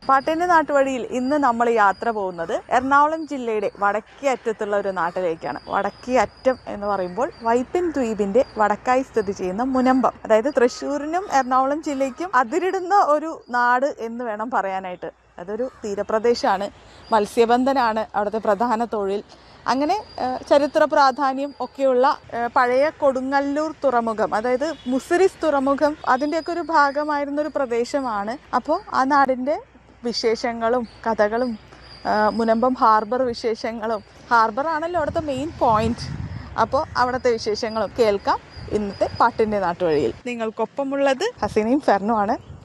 പാട്ടിന്റെ നാട്ടുവഴിയിൽ ഇന്ന് നമ്മൾ യാത്ര പോകുന്നത് എറണാകുളം ജില്ലയുടെ വടക്കേ അറ്റത്തുള്ള ഒരു നാട്ടിലേക്കാണ് വടക്കേ അറ്റം എന്ന് പറയുമ്പോൾ വൈപ്പിൻ ദ്വീപിന്റെ വടക്കായി സ്ഥിതി ചെയ്യുന്ന മുനമ്പം അതായത് തൃശ്ശൂരിനും എറണാകുളം ജില്ലയ്ക്കും അതിരിടുന്ന ഒരു നാട് എന്ന് വേണം പറയാനായിട്ട് അതൊരു തീരപ്രദേശമാണ് മത്സ്യബന്ധനാണ് അവിടുത്തെ പ്രധാന തൊഴിൽ അങ്ങനെ ഏഹ്, ചരിത്ര പ്രാധാന്യം ഒക്കെയുള്ള ഏഹ്, പഴയ കൊടുങ്ങല്ലൂർ തുറമുഖം അതായത് മുസിരിസ് തുറമുഖം അതിൻ്റെയൊക്കെ ഒരു ഭാഗമായിരുന്ന ഒരു പ്രദേശമാണ് അപ്പോൾ ആ നാടിൻ്റെ വിശേഷങ്ങളും കഥകളും ഏഹ്, മുനമ്പം ഹാർബർ വിശേഷങ്ങളും ഹാർബർ ആണല്ലോ അവിടുത്തെ മെയിൻ പോയിന്റ് അപ്പോൾ അവിടുത്തെ വിശേഷങ്ങളും കേൾക്കാം ഇന്നത്തെ പാട്ടിൻ്റെ നാട്ടുവഴിയിൽ നിങ്ങൾക്കൊപ്പമുള്ളത് ഹസീനയും ഫെർണുമാണ്